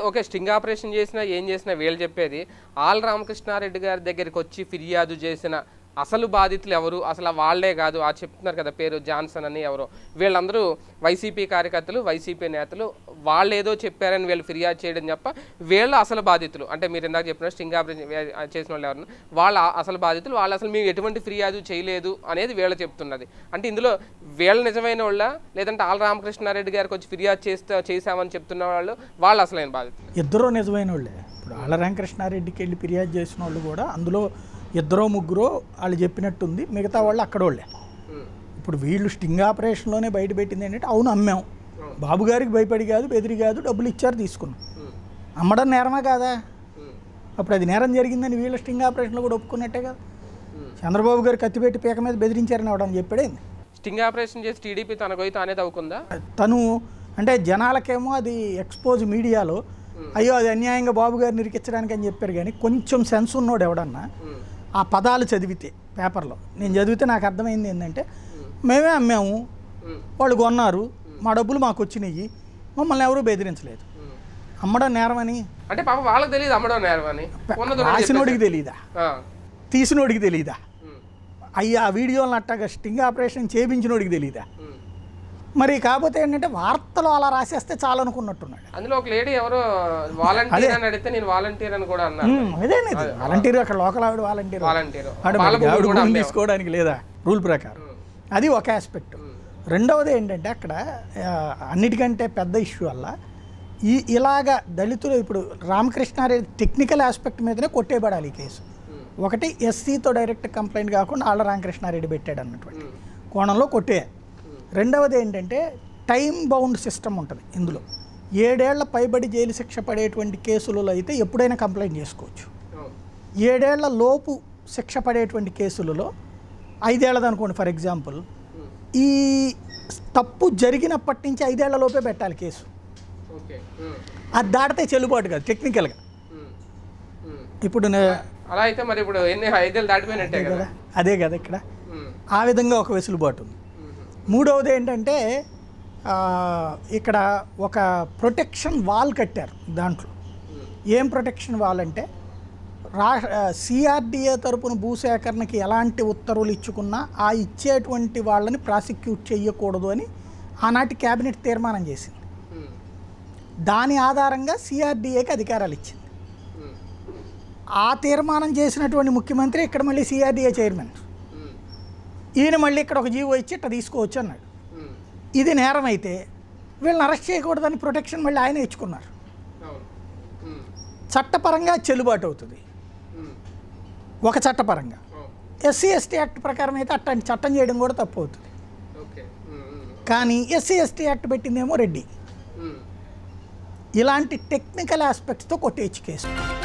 Okay sting operation చేసినా ఏం చేసినా వీళ్ళు చెప్పేది ఆల్ రామకృష్ణారెడ్డి గారి దగ్గరికి వచ్చి ఫిర్యాదు చేసిన అసలు బాధితులు ఎవరు అసలు వాళ్ళే కాదు ఆ చెప్తున్నారు కదా పేరు జాన్సన్ అని ఎవరో వీళ్ళందరూ వైసీపీ కార్యకర్తలు వైసీపీ నేతలు వాళ్ళు ఏదో చెప్పారని వీళ్ళు ఫిర్యాదు చేయడం తప్ప వీళ్ళు అసలు బాధితులు అంటే మీరు ఇందాక చెప్పిన స్టింగ్ ఆపరేషన్ వే- చేసిన వాళ్ళు ఎవరు వాళ్ళ అసలు బాధితులు వాళ్ళు అసలు మేము ఎటువంటి ఫిర్యాదు చేయలేదు అనేది వీళ్ళు చెప్తున్నది అంటే ఇందులో వీళ్ళు నిజమైన వాళ్ళ లేదంటే ఆల్ రామకృష్ణారెడ్డి గారికి వచ్చి ఫిర్యాదు చేస్తా చేశామని చెప్తున్న వాళ్ళు వాళ్ళు అసలైన బాధితులు ఇద్దరూ నిజమైన వాళ్ళే ఇప్పుడు ఆళ్ళ రామకృష్ణారెడ్డికి వెళ్ళి ఫిర్యాదు చేసిన వాళ్ళు కూడా అందులో ఇద్దరో ముగ్గురో వాళ్ళు చెప్పినట్టుంది మిగతా వాళ్ళు అక్కడ వాళ్ళే ఉమ్. ఇప్పుడు వీళ్ళు స్టింగ్ ఆపరేషన్లోనే బయట పెట్టింది ఏంటంటే అవును అమ్మాం బాబు గారికి భయపడి కాదు బెదిరి కాదు డబ్బులు ఇచ్చారు తీసుకున్నాం ఉమ్. అమ్మడం నేరమా కాదా ఉమ్. అప్పుడు అది నేరం జరిగిందని వీళ్ళ స్టింగ్ ఆపరేషన్లో కూడా ఒప్పుకున్నట్టే కదా ఉమ్. చంద్రబాబు గారు కత్తిపెట్టి పీక మీద బెదిరించారని అవడం చెప్పాడేంది స్టింగ్ ఆపరేషన్ చేసి టీడీపీ తనకు తానే తవ్వుకుందా తను అంటే జనాలకేమో అది ఎక్స్పోజ్ మీడియాలో అయ్యో అది అన్యాయంగా బాబు గారిని ఇరికించడానికి అని చెప్పారు కానీ కొంచెం సెన్స్ ఉన్నోడు ఎవడన్నా ఉమ్. ఆ పదాలు చదివితే పేపర్లో నేను చదివితే నాకు అర్థమైంది ఏంటంటే మేమే అమ్మాము ఉమ్. వాళ్ళు కొన్నారు మా డబ్బులు మాకు వచ్చినాయి మమ్మల్ని ఎవరూ బెదిరించలేదు ఉమ్. అమ్మడం నేరమని అంటే పాప వాళ్ళకి తెలియదు అమ్మడం నేరం అని ఉన్నది ఉన్నది రాసినోడికి తెలియదా ఆ. తీసినోడికి తెలియదా ఉమ్. అయ్యా ఆ వీడియోలను అట్టాగా స్టింగ్ ఆపరేషన్ చేయించినోడికి తెలియదా ఉమ్. మరి కాకపోతే ఏంటంటే వార్తలు అలా రాసేస్తే చాలు అనుకున్నట్టున్నాడు అందులో ఒక లేడీ ఎవరో వాలంటీర్ అని అడిగితే నేను వాలంటీర్ అని కూడా అన్నారు ఉమ్, అదేనేది వాలంటీర్ అక్కడ లోకల్ ఆవిడ వాలంటీర్ వాలంటీర్ ఆవిడ వాళ్ళ మరి భూములు ఆవిడ కూడా భూమి అమ్మేవా? తీసుకోవడానికి లేదా రూల్ ప్రకారం అది ఒక ఆస్పెక్ట్ రెండవది ఏంటంటే అక్కడ ఆ, అన్నిటికంటే పెద్ద ఇష్యూ వల్ల ఈ ఇలాగ దళితులు ఇప్పుడు రామకృష్ణారెడ్డి టెక్నికల్ ఆస్పెక్ట్ మీదనే కొట్టేబడాలి ఈ కేసు ఒకటి ఎస్సీతో డైరెక్ట్ కంప్లైంట్ కాకుండా ఆళ్ళ రామకృష్ణారెడ్డి పెట్టాడు అన్నటువంటి కోణంలో కొట్టే రెండవది ఏంటంటే టైం బౌండ్ సిస్టమ్ ఉంటుంది ఇందులో ఏడేళ్ల పైబడి జైలు శిక్ష పడేటువంటి కేసులలో అయితే ఎప్పుడైనా కంప్లైంట్ చేసుకోవచ్చు అవును. ఏడేళ్ల లోపు శిక్ష పడేటువంటి కేసులలో ఐదేళ్లది అనుకోండి ఫర్ ఎగ్జాంపుల్ ఉమ్. ఈ తప్పు జరిగినప్పటి నుంచి ఐదేళ్ల లోపే పెట్టాలి కేసు ఓకే ఉమ్. అది దాటితే చెల్లుబాటు కాదు టెక్నికల్గా ఉమ్. ఉమ్. ఇప్పుడు నే- అలా అయితే మరి ఇప్పుడు ఎన్ని ఐదేళ్ళు దాటిపోయినట్టే కదా కదా అదే కదా ఇక్కడ ఉమ్. ఆ విధంగా ఒక వెసులుబాటు ఉంది ఉమ్. మూడవది ఏంటంటే ఆ, ఇక్కడ ఒక ప్రొటెక్షన్ వాల్ కట్టారు దాంట్లో ఉమ్. ఏం ప్రొటెక్షన్ వాల్ అంటే రా సిఆర్డిఏ తరపున భూసేకరణకి ఎలాంటి ఉత్తర్వులు ఇచ్చుకున్నా ఆ ఇచ్చేటువంటి వాళ్ళని ప్రాసిక్యూట్ చేయకూడదు అని ఆనాటి క్యాబినెట్ తీర్మానం చేసింది ఉమ్. దాని ఆధారంగా సిఆర్డిఏకి అధికారాలు ఇచ్చింది ఉమ్. ఆ తీర్మానం చేసినటువంటి ముఖ్యమంత్రి ఇక్కడ మళ్ళీ సిఆర్డిఏ చైర్మన్ ఉమ్. ఈయన మళ్ళీ ఇక్కడ ఒక జీవో ఇచ్చి ఇట్లా తీసుకోవచ్చు అన్నాడు ఉమ్. ఇది నేరం అయితే వీళ్ళని అరెస్ట్ చేయకూడదని ప్రొటెక్షన్ మళ్ళీ ఆయన ఇచ్చుకున్నారు అవును ఉమ్. చట్టపరంగా చెల్లుబాటు అవుతుంది ఉమ్. ఒక చట్టపరంగా అవును. ఎస్సీ ఎస్టీ యాక్ట్ ప్రకారం అయితే అట్లాంటి చట్టం చేయడం కూడా తప్పు అవుతుంది ఓకే ఉమ్. ఉమ్. కానీ ఎస్సీ ఎస్టీ యాక్ట్ పెట్టిందేమో రెడ్డి ఉమ్. ఇలాంటి టెక్నికల్ ఆస్పెక్ట్స్తో కొట్టేయచ్చు కేసు